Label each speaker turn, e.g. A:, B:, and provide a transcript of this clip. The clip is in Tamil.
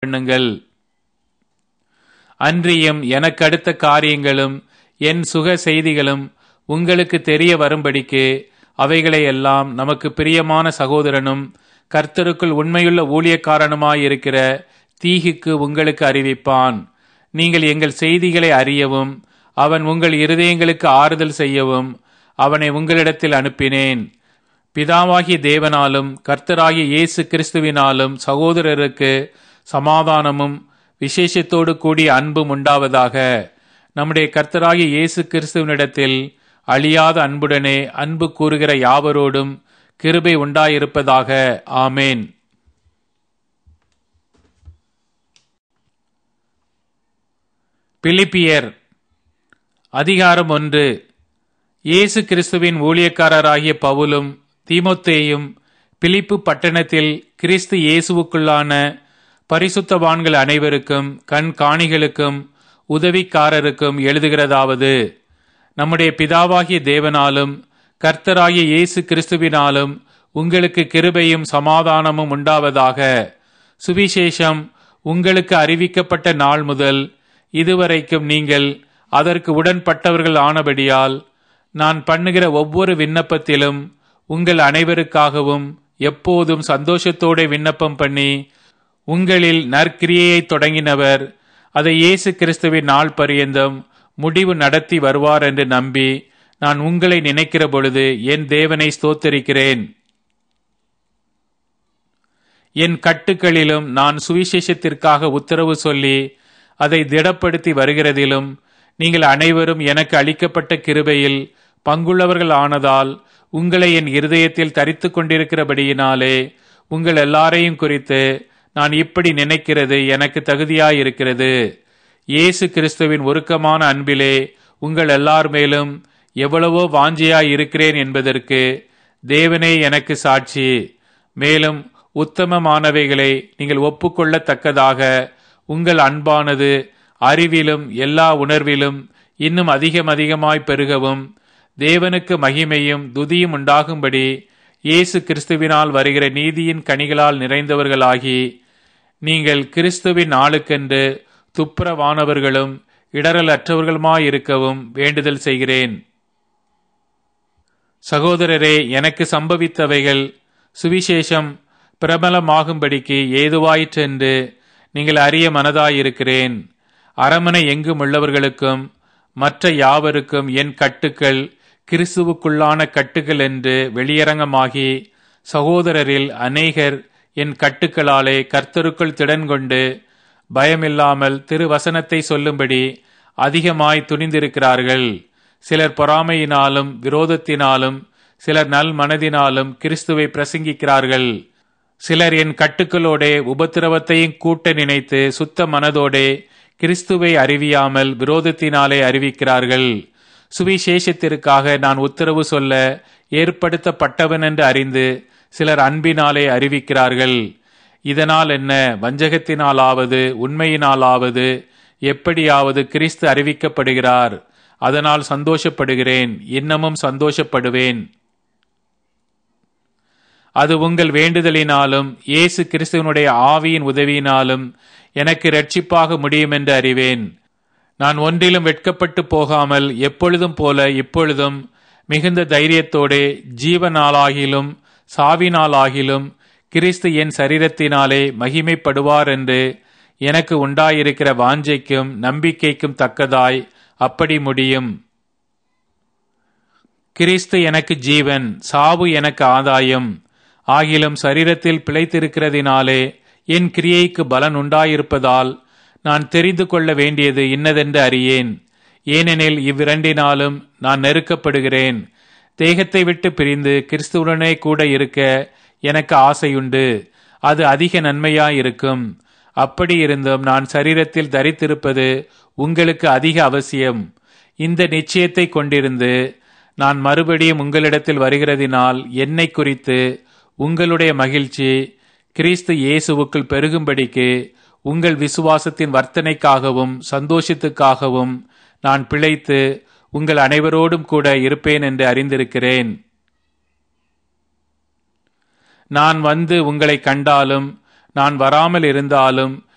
A: பண்ணுங்கள் அன்றியும் எனக்கு அடுத்த காரியங்களும் என் சுக செய்திகளும் உங்களுக்கு தெரிய வரும்படிக்கு அவைகளை எல்லாம் நமக்கு பிரியமான சகோதரனும் கர்த்தருக்குள் உண்மையுள்ள ஊழியக்காரனுமாயிருக்கிற தீகுக்கு உங்களுக்கு அறிவிப்பான் நீங்கள் எங்கள் செய்திகளை அறியவும் அவன் உங்கள் இருதயங்களுக்கு ஆறுதல் செய்யவும் அவனை உங்களிடத்தில் அனுப்பினேன் பிதாவாகிய தேவனாலும் கர்த்தராகிய இயேசு கிறிஸ்துவினாலும் சகோதரருக்கு சமாதானமும் விசேஷத்தோடு கூடிய அன்பும் உண்டாவதாக நம்முடைய கர்த்தராகிய இயேசு கிறிஸ்துவனிடத்தில் அழியாத அன்புடனே அன்பு கூறுகிற யாவரோடும் கிருபை உண்டாயிருப்பதாக ஆமேன் பிலிப்பியர் அதிகாரம் ஒன்று இயேசு கிறிஸ்துவின் ஊழியக்காரராகிய பவுலும் தீமோத்தேயும் பிலிப்பு பட்டணத்தில் கிறிஸ்து இயேசுவுக்குள்ளான பரிசுத்தவான்கள் அனைவருக்கும் கண் காணிகளுக்கும் உதவிக்காரருக்கும் எழுதுகிறதாவது நம்முடைய பிதாவாகிய தேவனாலும் கர்த்தராகிய இயேசு கிறிஸ்துவினாலும் உங்களுக்கு கிருபையும் சமாதானமும் உண்டாவதாக சுவிசேஷம் உங்களுக்கு அறிவிக்கப்பட்ட நாள் முதல் இதுவரைக்கும் நீங்கள் அதற்கு உடன்பட்டவர்கள் ஆனபடியால் நான் பண்ணுகிற ஒவ்வொரு விண்ணப்பத்திலும் உங்கள் அனைவருக்காகவும் எப்போதும் சந்தோஷத்தோட விண்ணப்பம் பண்ணி உங்களில் நற்கிரியையை தொடங்கினவர் அதை இயேசு கிறிஸ்துவின் நாள் பரியந்தம் முடிவு நடத்தி வருவார் என்று நம்பி நான் உங்களை நினைக்கிற பொழுது என் தேவனை ஸ்தோத்தரிக்கிறேன் என் கட்டுக்களிலும் நான் சுவிசேஷத்திற்காக உத்தரவு சொல்லி அதை திடப்படுத்தி வருகிறதிலும் நீங்கள் அனைவரும் எனக்கு அளிக்கப்பட்ட கிருபையில் பங்குள்ளவர்கள் ஆனதால் உங்களை என் இருதயத்தில் தரித்து கொண்டிருக்கிறபடியினாலே உங்கள் எல்லாரையும் குறித்து நான் இப்படி நினைக்கிறது எனக்கு தகுதியாயிருக்கிறது இயேசு கிறிஸ்துவின் உருக்கமான அன்பிலே உங்கள் எல்லார் மேலும் எவ்வளவோ வாஞ்சியாய் இருக்கிறேன் என்பதற்கு தேவனே எனக்கு சாட்சி மேலும் உத்தமமானவைகளை நீங்கள் ஒப்புக்கொள்ளத்தக்கதாக உங்கள் அன்பானது அறிவிலும் எல்லா உணர்விலும் இன்னும் அதிகம் அதிகமாய் பெருகவும் தேவனுக்கு மகிமையும் துதியும் உண்டாகும்படி இயேசு கிறிஸ்துவினால் வருகிற நீதியின் கனிகளால் நிறைந்தவர்களாகி நீங்கள் கிறிஸ்துவின் நாளுக்கென்று துப்புரவானவர்களும் இடரலற்றவர்களுமாயிருக்கவும் வேண்டுதல் செய்கிறேன் சகோதரரே எனக்கு சம்பவித்தவைகள் சுவிசேஷம் பிரபலமாகும்படிக்கு ஏதுவாயிற்றென்று நீங்கள் அறிய மனதாயிருக்கிறேன் அரமனை எங்கும் உள்ளவர்களுக்கும் மற்ற யாவருக்கும் என் கட்டுக்கள் கிறிஸ்துவுக்குள்ளான கட்டுகள் என்று வெளியரங்கமாகி சகோதரரில் அநேகர் என் கட்டுக்களாலே கர்த்தருக்குள் திடன் கொண்டு பயமில்லாமல் திருவசனத்தை சொல்லும்படி அதிகமாய் துணிந்திருக்கிறார்கள் சிலர் பொறாமையினாலும் விரோதத்தினாலும் சிலர் நல் மனதினாலும் கிறிஸ்துவை பிரசங்கிக்கிறார்கள் சிலர் என் கட்டுக்களோடே உபத்திரவத்தையும் கூட்ட நினைத்து சுத்த மனதோடே கிறிஸ்துவை அறிவியாமல் விரோதத்தினாலே அறிவிக்கிறார்கள் சுவிசேஷத்திற்காக நான் உத்தரவு சொல்ல ஏற்படுத்தப்பட்டவன் என்று அறிந்து சிலர் அன்பினாலே அறிவிக்கிறார்கள் இதனால் என்ன வஞ்சகத்தினாலாவது உண்மையினாலாவது எப்படியாவது கிறிஸ்து அறிவிக்கப்படுகிறார் அதனால் சந்தோஷப்படுகிறேன் இன்னமும் சந்தோஷப்படுவேன் அது உங்கள் வேண்டுதலினாலும் இயேசு கிறிஸ்துவனுடைய ஆவியின் உதவியினாலும் எனக்கு ரட்சிப்பாக முடியும் என்று அறிவேன் நான் ஒன்றிலும் வெட்கப்பட்டு போகாமல் எப்பொழுதும் போல இப்பொழுதும் மிகுந்த தைரியத்தோடே ஜீவனாலாகிலும் சாவினாலாகிலும் கிறிஸ்து என் சரீரத்தினாலே மகிமைப்படுவார் என்று எனக்கு உண்டாயிருக்கிற வாஞ்சைக்கும் நம்பிக்கைக்கும் தக்கதாய் அப்படி முடியும் கிறிஸ்து எனக்கு ஜீவன் சாவு எனக்கு ஆதாயம் ஆகிலும் சரீரத்தில் பிழைத்திருக்கிறதினாலே என் கிரியைக்கு பலன் உண்டாயிருப்பதால் நான் தெரிந்து கொள்ள வேண்டியது இன்னதென்று அறியேன் ஏனெனில் இவ்விரண்டினாலும் நான் நெருக்கப்படுகிறேன் தேகத்தை விட்டு பிரிந்து கிறிஸ்துவுடனே கூட இருக்க எனக்கு ஆசையுண்டு அது அதிக நன்மையாயிருக்கும் அப்படி இருந்தும் நான் சரீரத்தில் தரித்திருப்பது உங்களுக்கு அதிக அவசியம் இந்த நிச்சயத்தை கொண்டிருந்து நான் மறுபடியும் உங்களிடத்தில் வருகிறதினால் என்னை குறித்து உங்களுடைய மகிழ்ச்சி கிறிஸ்து இயேசுவுக்குள் பெருகும்படிக்கு உங்கள் விசுவாசத்தின் வர்த்தனைக்காகவும் சந்தோஷத்துக்காகவும் நான் பிழைத்து உங்கள் அனைவரோடும் கூட இருப்பேன் என்று அறிந்திருக்கிறேன் நான் வந்து உங்களை கண்டாலும் நான் வராமல் இருந்தாலும்